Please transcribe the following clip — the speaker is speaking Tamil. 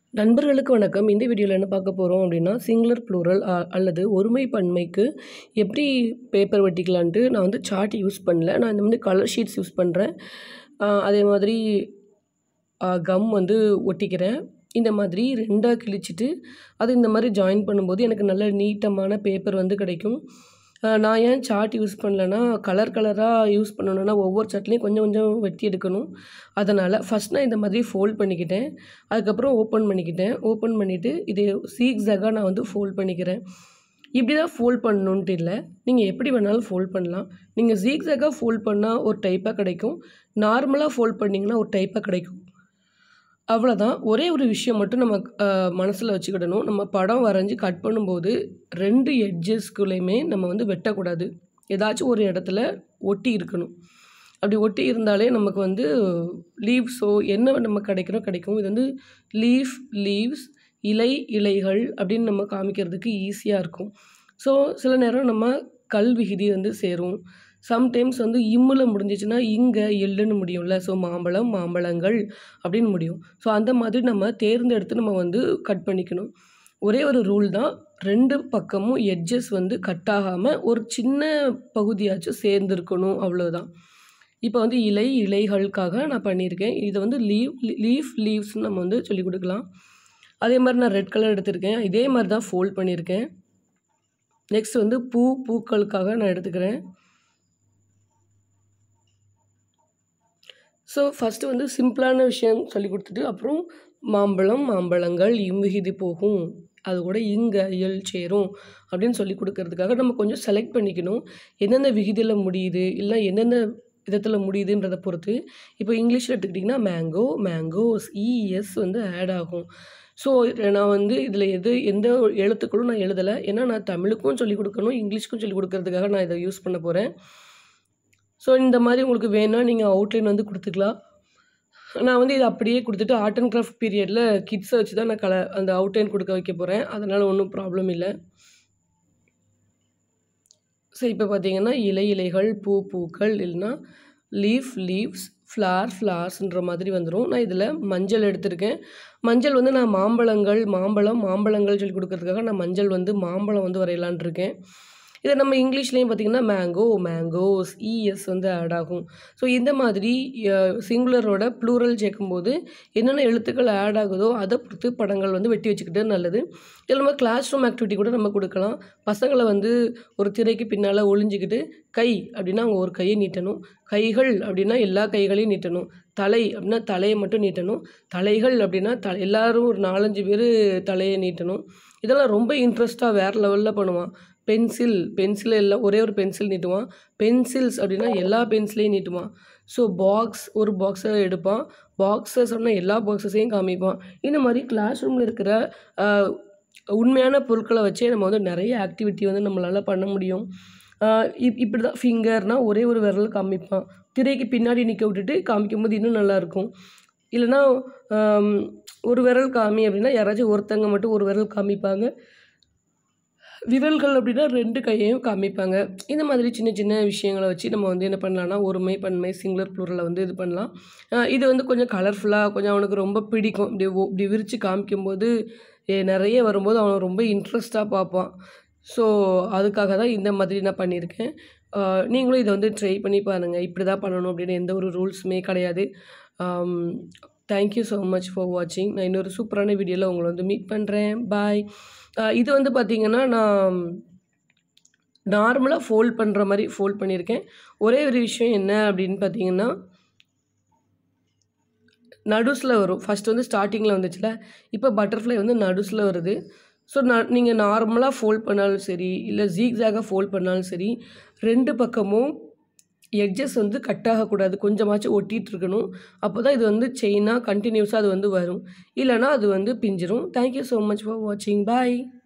நண்பர்களுக்கு வணக்கம் இந்த வீடியோவில் என்ன பார்க்க போகிறோம் அப்படின்னா சிங்குலர் ப்ளூரல் அல்லது ஒருமை பன்மைக்கு எப்படி பேப்பர் வெட்டிக்கலான்ட்டு நான் வந்து சார்ட் யூஸ் பண்ணல நான் இந்த வந்து கலர் ஷீட்ஸ் யூஸ் பண்ணுறேன் அதே மாதிரி கம் வந்து ஒட்டிக்கிறேன் இந்த மாதிரி ரெண்டாக கிழிச்சிட்டு அது இந்த மாதிரி ஜாயின் பண்ணும்போது எனக்கு நல்ல நீட்டமான பேப்பர் வந்து கிடைக்கும் ஆஹ் நான் ஏன் சார்ட் யூஸ் பண்ணலன்னா கலர் கலராக யூஸ் பண்ணணுன்னா ஒவ்வொரு சார்ட்லேயும் கொஞ்சம் கொஞ்சம் வெட்டி எடுக்கணும் அதனால் ஃபஸ்ட் நான் இந்த மாதிரி ஃபோல்ட் பண்ணிக்கிட்டேன் அதுக்கப்புறம் ஓப்பன் பண்ணிக்கிட்டேன் ஓப்பன் பண்ணிவிட்டு இது சீக்ஸாக நான் வந்து ஃபோல்ட் பண்ணிக்கிறேன் இப்படி தான் ஃபோல்ட் பண்ணணுன்ட்டு இல்லை நீங்கள் எப்படி வேணாலும் ஃபோல்ட் பண்ணலாம் நீங்கள் ஜீக்ஸாக ஃபோல்ட் பண்ணால் ஒரு டைப்பாக கிடைக்கும் நார்மலாக ஃபோல்ட் பண்ணிங்கன்னா ஒரு டைப்பாக கிடைக்கும் அவ்வளோதான் ஒரே ஒரு விஷயம் மட்டும் நம்ம மனசில் வச்சுக்கிடணும் நம்ம படம் வரைஞ்சி கட் பண்ணும்போது ரெண்டு எட்ஜஸ்குள்ளேயுமே நம்ம வந்து வெட்டக்கூடாது ஏதாச்சும் ஒரு இடத்துல ஒட்டி இருக்கணும் அப்படி ஒட்டி இருந்தாலே நமக்கு வந்து லீவ்ஸோ என்ன நம்ம கிடைக்கிறோம் கிடைக்கும் இது வந்து லீஃப் லீவ்ஸ் இலை இலைகள் அப்படின்னு நம்ம காமிக்கிறதுக்கு ஈஸியாக இருக்கும் ஸோ சில நேரம் நம்ம கல் விகுதி வந்து சேரும் சம்டைம்ஸ் வந்து இம்மில் முடிஞ்சிச்சுன்னா இங்கே எள்ளுன்னு முடியும்ல ஸோ மாம்பழம் மாம்பழங்கள் அப்படின்னு முடியும் ஸோ அந்த மாதிரி நம்ம தேர்ந்தெடுத்து நம்ம வந்து கட் பண்ணிக்கணும் ஒரே ஒரு ரூல் தான் ரெண்டு பக்கமும் எட்ஜஸ் வந்து கட் ஆகாமல் ஒரு சின்ன பகுதியாச்சும் சேர்ந்துருக்கணும் அவ்வளோதான் இப்போ வந்து இலை இலைகளுக்காக நான் பண்ணியிருக்கேன் இது வந்து லீவ் லீஃப் லீவ்ஸ்னு நம்ம வந்து சொல்லிக் கொடுக்கலாம் அதே மாதிரி நான் ரெட் கலர் எடுத்திருக்கேன் இதே மாதிரி தான் ஃபோல்ட் பண்ணியிருக்கேன் நெக்ஸ்ட் வந்து பூ பூக்களுக்காக நான் எடுத்துக்கிறேன் ஸோ ஃபஸ்ட்டு வந்து சிம்பிளான விஷயம் சொல்லி கொடுத்துட்டு அப்புறம் மாம்பழம் மாம்பழங்கள் இம்விகிதி போகும் அது கூட இங்கே இயல் சேரும் அப்படின்னு சொல்லி கொடுக்கறதுக்காக நம்ம கொஞ்சம் செலக்ட் பண்ணிக்கணும் எந்தெந்த விகிதியில் முடியுது இல்லை எந்தெந்த விதத்தில் முடியுதுன்றதை பொறுத்து இப்போ இங்கிலீஷில் எடுத்துக்கிட்டிங்கன்னா மேங்கோ மேங்கோஸ் இஎஸ் வந்து ஆட் ஆகும் ஸோ நான் வந்து இதில் எது எந்த எழுத்துக்களும் நான் எழுதலை ஏன்னா நான் தமிழுக்கும் சொல்லிக் கொடுக்கணும் இங்கிலீஷ்க்கும் சொல்லிக் கொடுக்கறதுக்காக நான் இதை யூஸ் பண்ண போகிறேன் ஸோ இந்த மாதிரி உங்களுக்கு வேணா நீங்கள் அவுட்லைன் வந்து கொடுத்துக்கலாம் நான் வந்து இதை அப்படியே கொடுத்துட்டு ஆர்ட் அண்ட் கிராஃப்ட் பீரியடில் கிட்ஸை வச்சு தான் நான் கல அந்த அவுட்லைன் கொடுக்க வைக்க போகிறேன் அதனால் ஒன்றும் ப்ராப்ளம் இல்லை ஸோ இப்போ பார்த்தீங்கன்னா இலை இலைகள் பூ பூக்கள் இல்லைன்னா லீஃப் லீவ்ஸ் ஃப்ளார் ஃப்ளார்ஸ்ன்ற மாதிரி வந்துடும் நான் இதில் மஞ்சள் எடுத்திருக்கேன் மஞ்சள் வந்து நான் மாம்பழங்கள் மாம்பழம் மாம்பழங்கள் சொல்லி கொடுக்கறதுக்காக நான் மஞ்சள் வந்து மாம்பழம் வந்து வரையலான் இருக்கேன் இதை நம்ம இங்கிலீஷ்லேயும் பார்த்திங்கன்னா மேங்கோ மேங்கோஸ் இஎஸ் வந்து ஆட் ஆகும் ஸோ இந்த மாதிரி சிங்குலரோட ப்ளூரல் சேர்க்கும்போது என்னென்ன எழுத்துக்கள் ஆட் ஆகுதோ அதை பொறுத்து படங்கள் வந்து வெட்டி வச்சுக்கிட்டு நல்லது இதில் நம்ம கிளாஸ் ரூம் ஆக்டிவிட்டி கூட நம்ம கொடுக்கலாம் பசங்களை வந்து ஒரு திரைக்கு பின்னால் ஒளிஞ்சிக்கிட்டு கை அப்படின்னா அவங்க ஒரு கையை நீட்டணும் கைகள் அப்படின்னா எல்லா கைகளையும் நீட்டணும் தலை அப்படின்னா தலையை மட்டும் நீட்டணும் தலைகள் அப்படின்னா த எல்லோரும் ஒரு நாலஞ்சு பேர் தலையை நீட்டணும் இதெல்லாம் ரொம்ப இன்ட்ரெஸ்ட்டாக வேறு லெவலில் பண்ணுவான் பென்சில் பென்சில் எல்லாம் ஒரே ஒரு பென்சில் நீட்டுவான் பென்சில்ஸ் அப்படின்னா எல்லா பென்சிலையும் நீட்டுவான் ஸோ பாக்ஸ் ஒரு பாக்ஸை எடுப்பான் பாக்ஸஸ் சொன்னால் எல்லா பாக்ஸஸையும் காமிப்பான் இந்த மாதிரி கிளாஸ் ரூமில் இருக்கிற உண்மையான பொருட்களை வச்சே நம்ம வந்து நிறைய ஆக்டிவிட்டி வந்து நம்மளால் பண்ண முடியும் இப் இப்படி தான் ஃபிங்கர்னால் ஒரே ஒரு விரல் காமிப்பான் திரைக்கு பின்னாடி நிற்க விட்டுட்டு காமிக்கும் போது இன்னும் நல்லாயிருக்கும் இல்லைனா ஒரு விரல் காமி அப்படின்னா யாராச்சும் ஒருத்தங்க மட்டும் ஒரு விரல் காமிப்பாங்க விரல்கள் அப்படின்னா ரெண்டு கையையும் காமிப்பாங்க இந்த மாதிரி சின்ன சின்ன விஷயங்களை வச்சு நம்ம வந்து என்ன பண்ணலாம்னா ஒருமை பன்மை சிங்குலர் ப்ளூரலை வந்து இது பண்ணலாம் இது வந்து கொஞ்சம் கலர்ஃபுல்லாக கொஞ்சம் அவனுக்கு ரொம்ப பிடிக்கும் இப்படி இப்படி விரித்து காமிக்கும்போது நிறைய வரும்போது அவன் ரொம்ப இன்ட்ரெஸ்ட்டாக பார்ப்பான் ஸோ அதுக்காக தான் இந்த மாதிரி நான் பண்ணியிருக்கேன் நீங்களும் இதை வந்து ட்ரை பண்ணி பாருங்கள் இப்படி தான் பண்ணணும் அப்படின்னு எந்த ஒரு ரூல்ஸுமே கிடையாது தேங்க்யூ ஸோ மச் ஃபார் வாட்சிங் நான் இன்னொரு சூப்பரான வீடியோவில் உங்களை வந்து மீட் பண்ணுறேன் பாய் இது வந்து பார்த்திங்கன்னா நான் நார்மலாக ஃபோல்ட் பண்ணுற மாதிரி ஃபோல்ட் பண்ணியிருக்கேன் ஒரே ஒரு விஷயம் என்ன அப்படின்னு பார்த்தீங்கன்னா நடுஸில் வரும் ஃபஸ்ட் வந்து ஸ்டார்டிங்கில் வந்துச்சுல இப்போ பட்டர்ஃப்ளை வந்து நடுஸில் வருது ஸோ நான் நீங்கள் நார்மலாக ஃபோல்ட் பண்ணாலும் சரி இல்லை ஜீக்ஸாக ஃபோல்ட் பண்ணாலும் சரி ரெண்டு பக்கமும் எட்ஜஸ் வந்து கட் ஆகக்கூடாது கொஞ்சமாச்சும் ஒட்டிகிட்டு இருக்கணும் அப்போ தான் இது வந்து செயினாக கண்டினியூஸாக அது வந்து வரும் இல்லைனா அது வந்து பிஞ்சிரும் தேங்க்யூ ஸோ மச் ஃபார் வாட்சிங் பாய்